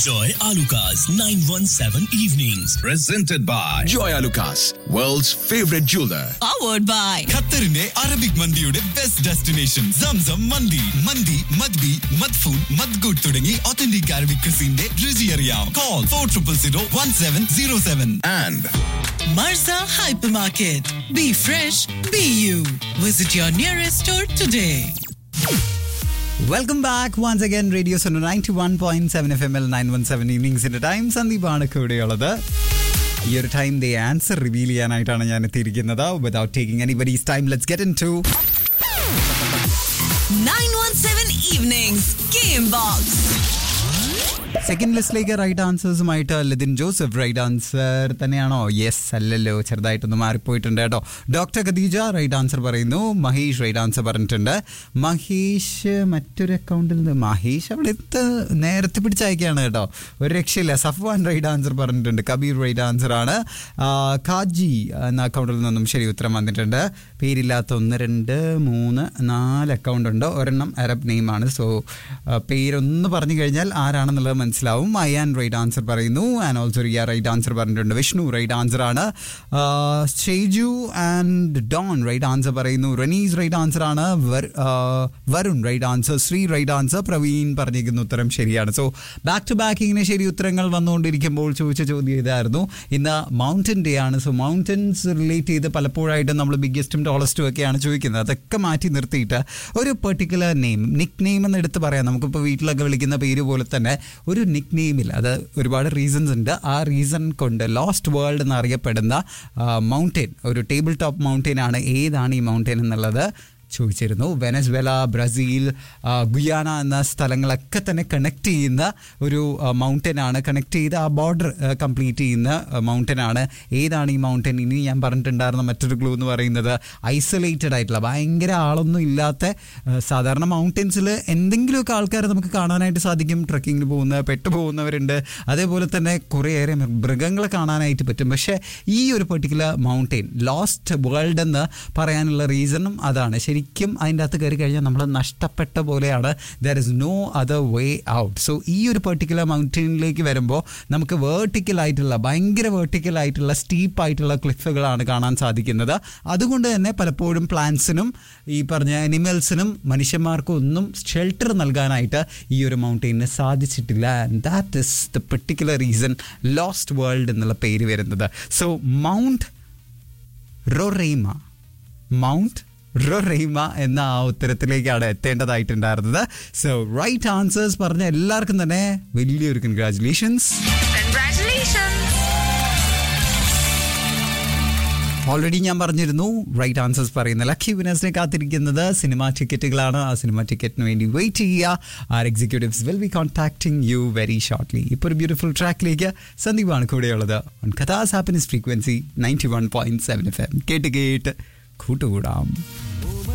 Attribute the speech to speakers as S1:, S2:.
S1: Enjoy Alucard's 917 evenings.
S2: Presented by
S3: Joy Lucas, world's favorite jeweler.
S4: powered by
S5: ഖത്തറിന്റെ Arabic മന്തിയുടെ best destination Zamzam മന്തി മന്തി മദ്ബി മദ്ഫൂൺ മദ്ഗുഡ് തുടങ്ങി ഒത്തന്റിക് അറബിക് ക്രിസിന്റെ രുചി അറിയാം call four triple zero one seven zero seven
S3: And
S4: Marza Hypermarket. Be fresh, be you. Visit your nearest store today.
S6: Welcome back once again radio zone ninety one point seven F M L nine one seven ഈവനിങ്സിന്റെ time സന്ദീപാണ് കൂടെയുള്ളത് ഈ ഒരു time they answer reveal ചെയ്യാനായിട്ടാണ് ഞാൻ എത്തിയിരിക്കുന്നത് without taking anybody's time let's get into
S4: 917 Evenings Game Box.
S6: Second ലിസ്റ്റിലേക്ക് right ആൻസേഴ്സുമായിട്ട് ലിതിൻ ജോസഫ് റൈറ്റ് ആൻസർ തന്നെയാണോ യെസ് അല്ലല്ലോ ചെറുതായിട്ടൊന്ന് മാറിപ്പോയിട്ടുണ്ട് കേട്ടോ ഡോക്ടർ ഖദീജ റൈറ്റ് ആൻസർ പറയുന്നു മഹേഷ് റൈറ്റ് ആൻസർ പറഞ്ഞിട്ടുണ്ട് മഹേഷ് മറ്റൊരു അക്കൗണ്ടിൽ നിന്ന് മഹേഷ് അവിടെ എത്ത് നേരത്തെ പിടിച്ചയക്കുകയാണ് കേട്ടോ ഒരു രക്ഷയില്ല സഫ്വാൻ റൈറ്റ് ആൻസർ പറഞ്ഞിട്ടുണ്ട് കബീർ റൈറ്റ് ആൻസർ ആണ് ആ, കാജി എന്ന അക്കൗണ്ടിൽ നിന്നും ശരി ഉത്തരം വന്നിട്ടുണ്ട് പേരില്ലാത്ത ഒന്ന് രണ്ട് മൂന്ന് നാല് അക്കൗണ്ട് ഉണ്ട് ഒരെണ്ണം അറബ് നെയിമാണ് സോ പേരൊന്ന് പറഞ്ഞു കഴിഞ്ഞാൽ ആരാണെന്നുള്ളത് മനസ്സിലാവും അയാൻ റൈറ്റ് ആൻസർ പറയുന്നു and also Riya right answer പറഞ്ഞിട്ടുണ്ട് വിഷ്ണു റൈറ്റ് ആൻസർ ആണ് ആ, Shaiju and Don right answer പറയുന്നു റനീസ് റൈറ്റ് ആൻസർ ആണ് വർ- ആ, Varun right answer Sree right answer Praveen പറഞ്ഞിരിക്കുന്ന ഉത്തരം ശരിയാണ് സോ ബാക്ക് ടു ബാക്ക് ഇങ്ങനെ ശരി ഉത്തരങ്ങൾ വന്നുകൊണ്ടിരിക്കുമ്പോൾ ചോദിച്ച ചോദ്യം ഇതായിരുന്നു ഇന്ന് മൗണ്ടൻ ഡേ ആണ് സോ മൗണ്ടൻസ് റിലേറ്റ് ചെയ്ത് പലപ്പോഴായിട്ടും നമ്മൾ ബിഗ്ഗസ്റ്റും ടോളസ്റ്റും ഒക്കെയാണ് ചോദിക്കുന്നത് അതൊക്കെ മാറ്റി നിർത്തിയിട്ട് ഒരു പെർട്ടിക്കുലർ നെയിം നിക് നെയിം എന്ന് എടുത്ത് പറയാം നമുക്കിപ്പോൾ വീട്ടിലൊക്കെ വിളിക്കുന്ന പേര് പോലെ തന്നെ ഒരു നിക് നെയിമിൽ അത് ഒരുപാട് റീസൺസ് ഉണ്ട് ആ റീസൺ കൊണ്ട് ലോസ്റ്റ് വേൾഡ് എന്നറിയപ്പെടുന്ന മൗണ്ടെയിൻ ഒരു ടേബിൾ ടോപ്പ് മൗണ്ടെയിൻ ആണ് ഏതാണ് ഈ മൗണ്ടെയിൻ എന്നുള്ളത് ചോദിച്ചിരുന്നു വെനസ്വേല ബ്രസീൽ ആ, ഗുയാന എന്ന സ്ഥലങ്ങളൊക്കെ തന്നെ കണക്ട് ചെയ്യുന്ന ഒരു മൗണ്ടൻ ആണ് കണക്ട് ചെയ്ത് ആ ബോർഡർ കംപ്ലീറ്റ് ചെയ്യുന്ന മൗണ്ടൻ ആണ് ഏതാണ് ഈ മൗണ്ടൻ ഇനി ഞാൻ പറഞ്ഞിട്ടുണ്ടായിരുന്ന മറ്റൊരു ക്ലൂ എന്ന് പറയുന്നത് ഐസൊലേറ്റഡ് ആയിട്ടുള്ള ഭയങ്കര ആളൊന്നും ഇല്ലാത്ത ആ, സാധാരണ മൗണ്ടൻസിൽ എന്തെങ്കിലുമൊക്കെ ആൾക്കാരെ നമുക്ക് കാണാനായിട്ട് സാധിക്കും ട്രക്കിങ്ങിന് പോകുന്ന പെട്ടുപോകുന്നവരുണ്ട് അതേപോലെ തന്നെ കുറേയേറെ മൃഗങ്ങളെ കാണാനായിട്ട് പറ്റും പക്ഷേ ഈ ഒരു പെർട്ടിക്കുലർ മൗണ്ടെയിൻ ലോസ്റ്റ് വേൾഡ് എന്ന് പറയാനുള്ള റീസണും അതാണ് ശരിക്കും അതിൻ്റെ അകത്ത് കയറി കഴിഞ്ഞാൽ നമ്മൾ നഷ്ടപ്പെട്ട പോലെയാണ് there is no other way out so ഈ ഒരു പെർട്ടിക്കുലർ മൗണ്ടെയിനിലേക്ക് വരുമ്പോൾ നമുക്ക് വേർട്ടിക്കൽ ആയിട്ടുള്ള ഭയങ്കര വേർട്ടിക്കൽ ആയിട്ടുള്ള സ്റ്റീപ്പ് ആയിട്ടുള്ള ക്ലിഫുകളാണ് കാണാൻ സാധിക്കുന്നത് അതുകൊണ്ട് തന്നെ പലപ്പോഴും പ്ലാന്റ്സിനും ഈ പറഞ്ഞ അനിമൽസിനും മനുഷ്യന്മാർക്കും ഒന്നും ഷെൽട്ടർ നൽകാനായിട്ട് ഈ ഒരു മൗണ്ടെയിന് സാധിച്ചിട്ടില്ല and that is the particular reason lost world എന്നുള്ള പേര് വരുന്നത് so Mount Roraima Mount Roraima എന്ന ആ ഉത്തരത്തിലേക്കാണ് എത്തേണ്ടതായിട്ടുണ്ടായിരുന്നത് സോ റൈറ്റ് ആൻസേഴ്സ് പറഞ്ഞ എല്ലാവർക്കും തന്നെ വലിയൊരു കൺഗ്രാറ്റുലേഷൻസ് ഓൾറെഡി ഞാൻ പറഞ്ഞിരുന്നു റൈറ്റ് ആൻസേഴ്സ് പറയുന്ന ലക്കി വിനേഴ്സിനെ കാത്തിരിക്കുന്നത് സിനിമ ടിക്കറ്റുകളാണ് ആ സിനിമ ടിക്കറ്റിന് വേണ്ടി വെയിറ്റ് ചെയ്യുക our executives will be contacting you very shortly ഇപ്പോൾ ഒരു ബ്യൂട്ടിഫുൾ ട്രാക്കിലേക്ക് സന്ദീപാണ് കൂടെയുള്ളത് ഓൺ കഥാസ് happiness frequency ninety one point seven F M കേട്ട് കേട്ട് കൂട്ടുകൂടാം